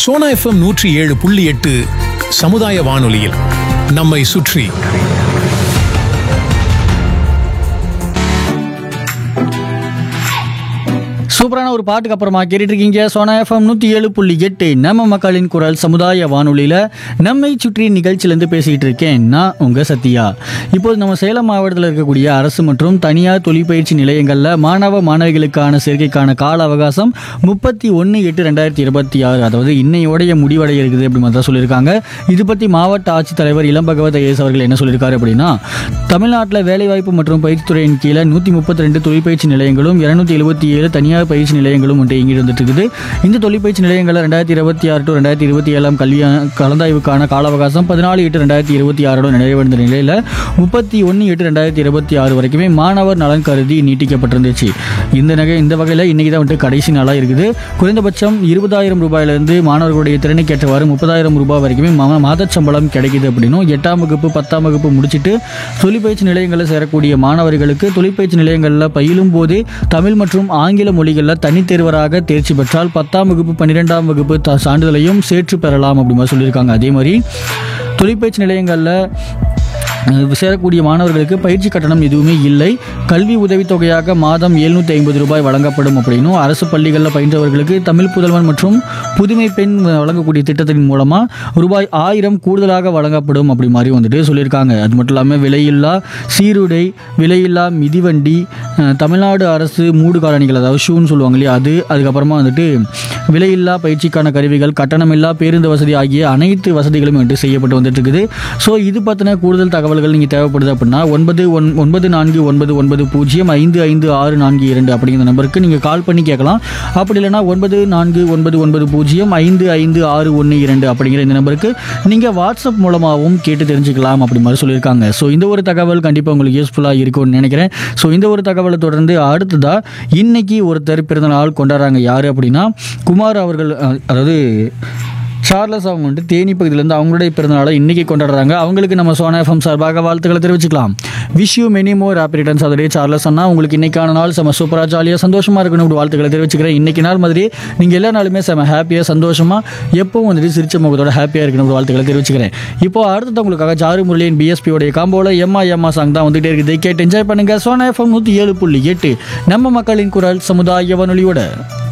Sona FM நூற்றி ஏழு புள்ளி எட்டு சமுதாய வானொலியில் நம்மை சுற்றி சூப்பரான ஒரு பாட்டுக்கு அப்புறமா கேட்டுட்டு இருக்கீங்க சோனா எஃப்எம் நூற்றி ஏழு புள்ளி எட்டு நம்ம மக்களின் குரல் சமுதாய வானொலியில் நம்மை சுற்றி நிகழ்ச்சியிலேருந்து பேசிக்கிட்டு இருக்கேன் நான் உங்கள் சத்யா இப்போது நம்ம சேலம் மாவட்டத்தில் இருக்கக்கூடிய அரசு மற்றும் தனியார் தொழிற்பயிற்சி நிலையங்களில் மாணவ மாணவிகளுக்கான சேர்க்கைக்கான கால அவகாசம் முப்பத்தி ஒன்று எட்டு ரெண்டாயிரத்தி இருபத்தி ஆறு அதாவது இன்னையோடைய முடிவடைய இருக்குது அப்படி மாதிரி தான் சொல்லியிருக்காங்க இது பற்றி மாவட்ட ஆட்சித்தலைவர் இளம் பகவத் ஐஎஸ் அவர்கள் என்ன சொல்லியிருக்காரு அப்படின்னா தமிழ்நாட்டில் வேலைவாய்ப்பு மற்றும் பயிற்சித்துறையின் கீழே நூற்றி முப்பத்தி ரெண்டு தொழிற்பயிற்சி நிலையங்களும் இருநூத்தி எழுபத்தி ஏழு தனியார் பயிற்சி நிலையங்களும் ஒன்று இயங்கி வந்துட்டு இருக்குது இந்த தொழிற்பயிற்சி நிலையங்களில் ரெண்டாயிரத்தி இருபத்தி ஆறு டு ரெண்டாயிரத்தி இருபத்தி ஏழாம் கல்வி கலந்தாய்வுக்கான கால அவகாசம் பதினாலு எட்டு ரெண்டாயிரத்தி இருபத்தி ஆறோட நிறைவடைந்த நிலையில் முப்பத்தி ஒன்று எட்டு ரெண்டாயிரத்தி இருபத்தி ஆறு வரைக்குமே மாணவர் நலன் கருதி நீட்டிக்கப்பட்டிருந்துச்சு இந்த நகை இந்த வகையில் இன்னைக்கு தான் வந்துட்டு கடைசி நாளாக இருக்குது குறைந்தபட்சம் இருபதாயிரம் ரூபாயிலிருந்து மாணவர்களுடைய திறனுக்கேற்றவாறு முப்பதாயிரம் ரூபாய் வரைக்குமே மா- மாதச் சம்பளம் கிடைக்குது அப்படின்னும் எட்டாம் வகுப்பு பத்தாம் வகுப்பு முடிச்சுட்டு தொழிற்பயிற்சி நிலையங்களில் சேரக்கூடிய மாணவர்களுக்கு தொழிற்பயிற்சி நிலையங்களில் பயிலும் போதே தமிழ் மற்றும் ஆங்கில மொழிகளில் தனித்தேர்வராக தேர்ச்சி பெற்றால் பத்தாம் வகுப்பு பன்னிரெண்டாம் வகுப்பு த- சான்றிதழையும் சேற்று பெறலாம் அப்படி மாதிரி சொல்லியிருக்காங்க அதே மாதிரி தொழிற்பயிற்சி நிலையங்களில் அஹ் சேரக்கூடிய மாணவர்களுக்கு பயிற்சி கட்டணம் எதுவுமே இல்லை கல்வி உதவித்தொகையாக மாதம் எழுநூற்றி ஐம்பது ரூபாய் வழங்கப்படும் அப்படின்னும் அரசு பள்ளிகளில் பயின்றவர்களுக்கு தமிழ் புதல்வன் மற்றும் புதுமை பெண் வழங்கக்கூடிய திட்டத்தின் மூலமாக ரூபாய் ஆயிரம் கூடுதலாக வழங்கப்படும் அப்படி மாதிரி வந்துட்டு சொல்லியிருக்காங்க அது மட்டும் இல்லாமல் விலையில்லா சீருடை விலையில்லா மிதிவண்டி அஹ் தமிழ்நாடு அரசு மூடு காலணிகள் அதாவது ஷூன்னு சொல்லுவாங்க இல்லையா அது அதுக்கப்புறமா வந்துட்டு விலையில்லா பயிற்சிக்கான கருவிகள் கட்டணமில்லா பேருந்து வசதி ஆகிய அனைத்து வசதிகளும் வந்துட்டு செய்யப்பட்டு வந்துட்டு இருக்குது ஸோ இது பற்றின கூடுதல் தகவல்கள் நீங்கள் தேவைப்படுது அப்படின்னா ஒன்பது ஒன் ஒன்பது நான்கு ஒன்பது ஒன்பது பூஜ்ஜியம் ஐந்து ஐந்து ஆறு நான்கு இரண்டு அப்படிங்கிற நம்பருக்கு நீங்கள் கால் பண்ணி கேட்கலாம் அப்படி இல்லைன்னா ஒன்பது நான்கு ஒன்பது ஒன்பது பூஜ்ஜியம் ஐந்து ஐந்து ஆறு ஒன்று இரண்டு அப்படிங்கிற இந்த நம்பருக்கு நீங்கள் வாட்ஸ்அப் மூலமாகவும் கேட்டு தெரிஞ்சுக்கலாம் அப்படி மாதிரி சொல்லியிருக்காங்க ஸோ இந்த ஒரு தகவல் கண்டிப்பாக உங்களுக்கு யூஸ்ஃபுல்லாக இருக்கும்னு நினைக்கிறேன் ஸோ இந்த ஒரு தகவலை தொடர்ந்து அடுத்ததாக இன்னைக்கு ஒருத்தர் பிறந்த நாள் கொண்டாடுறாங்க யார் அப்படின்னா குமார் அவர்கள் அஹ், அதாவது சார்லஸ் அவங்க வந்துட்டு தேனி பகுதியிலேருந்து அவங்களுடைய பிறந்தநாளை இன்னைக்கு கொண்டாடுறாங்க அவங்களுக்கு நம்ம சோனா எஃப்எம் சார்பாக வாழ்த்துக்களை தெரிவிச்சுக்கலாம் wish you many more happy returns அதே சார்லஸ் அண்ணா உங்களுக்கு இன்னைக்கான நாள் செம சூப்பராக ஜாலியாக சந்தோஷமாக இருக்கணும் இப்படி வாழ்த்துக்களை தெரிவிச்சுக்கிறேன் இன்னைக்கு நாள் மாதிரி நீங்கள் எல்லா நாளுமே செம ஹாப்பியாக சந்தோஷமாக எப்பவும் வந்துட்டு சிரிச்ச முகத்தோட ஹாப்பியாக இருக்கணும் இப்படி வாழ்த்துக்களை தெரிவிச்சுக்கிறேன் இப்போ அடுத்தது உங்களுக்காக ஜாரு முரளியின் பிஎஸ்பியோடைய காம்போல எம்மா எம்மா சாங் தான் வந்துட்டே இருக்குது கேட்டு என்ஜாய் பண்ணுங்க சோனா எஃப்எம் நூற்றி ஏழு புள்ளி எட்டு நம்ம மக்களின் குரல் சமுதாய வானொலியோட